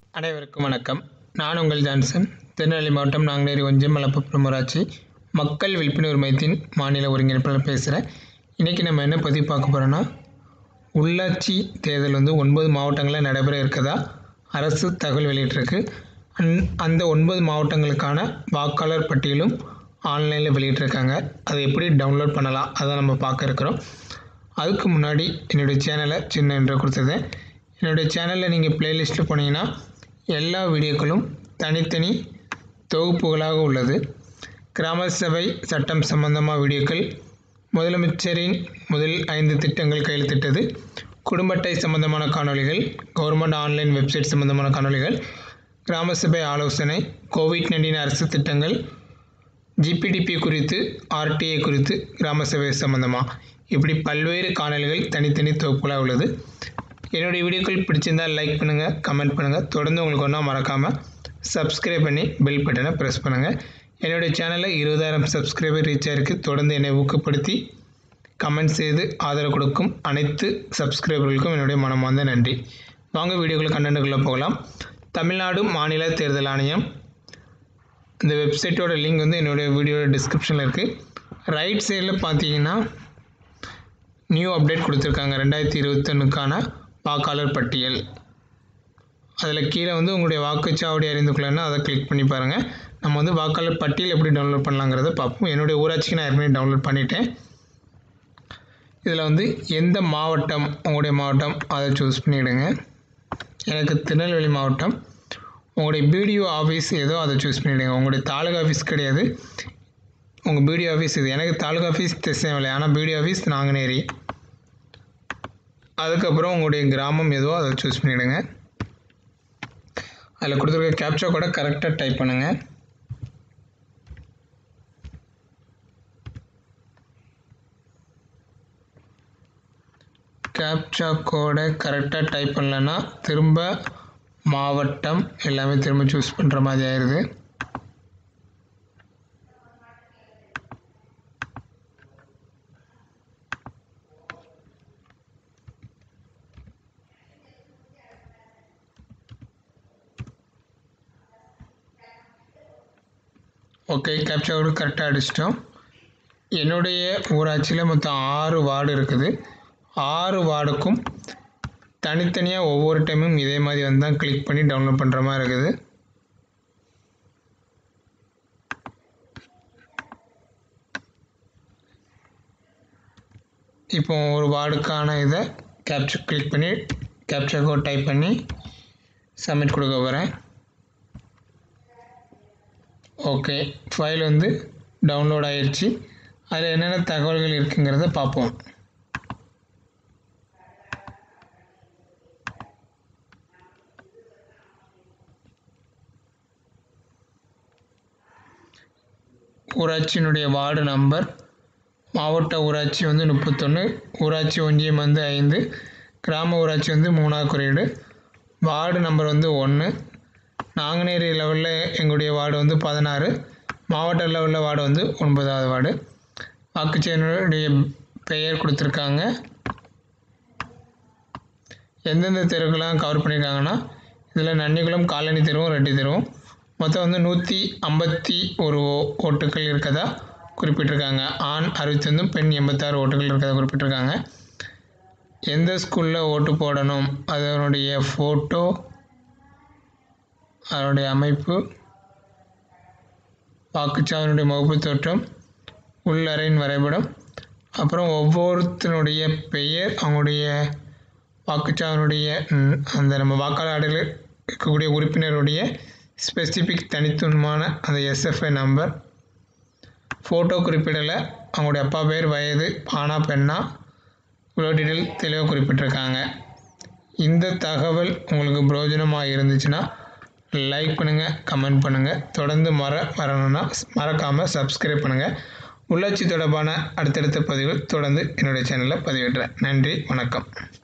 அனைவருக்கும் வணக்கம் நான் உங்கள் ஜான்சன் திருநெல்வேலி மாவட்டம் நாங்குநேரி ஒன்றியம் மலப்புப்புறம் ஊராட்சி மக்கள் விழிப்புணர்வு மையத்தின் மாநில ஒருங்கிணைப்பாளர் பேசுகிறேன் இன்றைக்கி நம்ம என்ன பற்றி பார்க்க போகிறோன்னா உள்ளாட்சி தேர்தல் வந்து ஒன்பது மாவட்டங்களில் நடைபெற இருக்கதா அரசு தகவல் வெளியிட்டிருக்கு அந் அந்த ஒன்பது மாவட்டங்களுக்கான வாக்காளர் பட்டியலும் ஆன்லைனில் வெளியிட்டிருக்காங்க அதை எப்படி டவுன்லோட் பண்ணலாம் அதை நம்ம பார்க்க இருக்கிறோம் அதுக்கு முன்னாடி என்னுடைய சேனலை சின்ன என்று கொடுத்துருந்தேன் என்னுடைய சேனலில் நீங்கள் ப்ளேலிஸ்ட்டில் போனீங்கன்னா எல்லா வீடியோக்களும் தனித்தனி தொகுப்புகளாக உள்ளது கிராம சபை சட்டம் சம்பந்தமாக வீடியோக்கள் முதலமைச்சரின் முதல் ஐந்து திட்டங்கள் கையெழுத்திட்டது குடும்ப அட்டை சம்பந்தமான காணொளிகள் கவர்மெண்ட் ஆன்லைன் வெப்சைட் சம்பந்தமான காணொளிகள் கிராம சபை ஆலோசனை கோவிட் நைன்டீன் அரசு திட்டங்கள் ஜிபிடிபி குறித்து ஆர்டிஐ குறித்து கிராம சபை சம்பந்தமாக இப்படி பல்வேறு காணொளிகள் தனித்தனி தொகுப்புகளாக உள்ளது என்னுடைய வீடியோக்கள் பிடிச்சிருந்தால் லைக் பண்ணுங்கள் கமெண்ட் பண்ணுங்கள் தொடர்ந்து உங்களுக்கு ஒன்றா மறக்காமல் சப்ஸ்கிரைப் பண்ணி பெல் பட்டனை ப்ரெஸ் பண்ணுங்கள் என்னுடைய சேனலில் இருபதாயிரம் சப்ஸ்கிரைபர் ரீச் ஆயிருக்கு தொடர்ந்து என்னை ஊக்கப்படுத்தி கமெண்ட் செய்து ஆதரவு கொடுக்கும் அனைத்து சப்ஸ்கிரைபர்களுக்கும் என்னுடைய மனமார்ந்த நன்றி வாங்க வீடியோக்குள்ள கண்டென்ட்டுக்குள்ளே போகலாம் தமிழ்நாடு மாநில தேர்தல் ஆணையம் இந்த வெப்சைட்டோட லிங்க் வந்து என்னுடைய வீடியோட டிஸ்கிரிப்ஷனில் இருக்குது ரைட் சைடில் பார்த்தீங்கன்னா நியூ அப்டேட் கொடுத்துருக்காங்க ரெண்டாயிரத்தி இருபத்தொன்னுக்கான வாக்காளர் பட்டியல் அதில் கீழே வந்து உங்களுடைய வாக்குச்சாவடி அறிந்து கொள்ளணும்னா அதை கிளிக் பண்ணி பாருங்கள் நம்ம வந்து வாக்காளர் பட்டியல் எப்படி டவுன்லோட் பண்ணலாங்கிறத பார்ப்போம் என்னுடைய ஊராட்சிக்கு நான் ஏற்கனவே டவுன்லோட் பண்ணிட்டேன் இதில் வந்து எந்த மாவட்டம் உங்களுடைய மாவட்டம் அதை சூஸ் பண்ணிவிடுங்க எனக்கு திருநெல்வேலி மாவட்டம் உங்களுடைய பிடிஓ ஆஃபீஸ் ஏதோ அதை சூஸ் பண்ணிவிடுங்க உங்களுடைய தாலுகா ஆஃபீஸ் கிடையாது உங்கள் பிடிஓ ஆஃபீஸ் இது எனக்கு தாலுகா ஆஃபீஸ் திசைமலை ஆனால் பிடிஓ ஆஃபீஸ் நாங்குநேரி அதுக்கப்புறம் உங்களுடைய கிராமம் எதுவோ அதை சூஸ் பண்ணிவிடுங்க அதில் கொடுத்துருக்க கேப்சா கூட கரெக்டாக டைப் பண்ணுங்கள் கேப்சா கோடை கரெக்டாக டைப் பண்ணலன்னா திரும்ப மாவட்டம் எல்லாமே திரும்ப சூஸ் பண்ணுற மாதிரி ஆயிடுது ஓகே கேப்சா கோடு கரெக்டாக அடிச்சிட்டோம் என்னுடைய ஊராட்சியில் மொத்தம் ஆறு வார்டு இருக்குது ஆறு வார்டுக்கும் தனித்தனியாக ஒவ்வொரு டைமும் இதே மாதிரி வந்து தான் கிளிக் பண்ணி டவுன்லோட் பண்ணுற மாதிரி இருக்குது இப்போ ஒரு வார்டுக்கான இதை கேப்சா கிளிக் பண்ணி கேப்சா கோட் டைப் பண்ணி சப்மிட் கொடுக்க போகிறேன் ஓகே ஃபைல் வந்து டவுன்லோட் ஆயிடுச்சு அதில் என்னென்ன தகவல்கள் இருக்குங்கிறத பார்ப்போம் ஊராட்சியினுடைய வார்டு நம்பர் மாவட்ட ஊராட்சி வந்து முப்பத்தொன்று ஊராட்சி ஒன்றியம் வந்து ஐந்து கிராம ஊராட்சி வந்து மூணாவது குறியீடு வார்டு நம்பர் வந்து ஒன்று நாங்குநேரி லெவலில் எங்களுடைய வார்டு வந்து பதினாறு மாவட்ட லெவலில் வார்டு வந்து ஒன்பதாவது வார்டு வாக்குச்சாவடியுடைய பெயர் கொடுத்துருக்காங்க எந்தெந்த தெருக்கெல்லாம் கவர் பண்ணியிருக்காங்கன்னா இதில் நன்னிக்குளம் காலனி தெருவும் ரெட்டி தெருவும் மொத்தம் வந்து நூற்றி ஐம்பத்தி ஒரு ஓட்டுகள் இருக்கதா குறிப்பிட்டிருக்காங்க ஆண் அறுபத்தொன்னும் பெண் எண்பத்தாறு ஓட்டுகள் இருக்கதா குறிப்பிட்டிருக்காங்க எந்த ஸ்கூலில் ஓட்டு போடணும் அதனுடைய ஃபோட்டோ அதனுடைய அமைப்பு வாக்குச்சாவனுடைய முகப்பு தோற்றம் உள்ளறையின் வரைபடம் அப்புறம் ஒவ்வொருத்தனுடைய பெயர் அவங்களுடைய வாக்குச்சாவனுடைய அந்த நம்ம வாக்காளர் இருக்கக்கூடிய உறுப்பினருடைய ஸ்பெசிஃபிக் தனித்துவமான அந்த எஸ்எஃப்ஐ நம்பர் ஃபோட்டோ குறிப்பிடலை அவங்களுடைய அப்பா பேர் வயது ஆனா பெண்ணா இவ்வளோ டீட்டெயில் தெளிவாக குறிப்பிட்டிருக்காங்க இந்த தகவல் உங்களுக்கு பிரயோஜனமாக இருந்துச்சுன்னா லைக் பண்ணுங்கள் கமெண்ட் பண்ணுங்கள் தொடர்ந்து மற வரணும்னா மறக்காமல் சப்ஸ்கிரைப் பண்ணுங்கள் உள்ளாட்சி தொடர்பான அடுத்தடுத்த பதிவுகள் தொடர்ந்து என்னுடைய சேனலில் பதிவிடுறேன் நன்றி வணக்கம்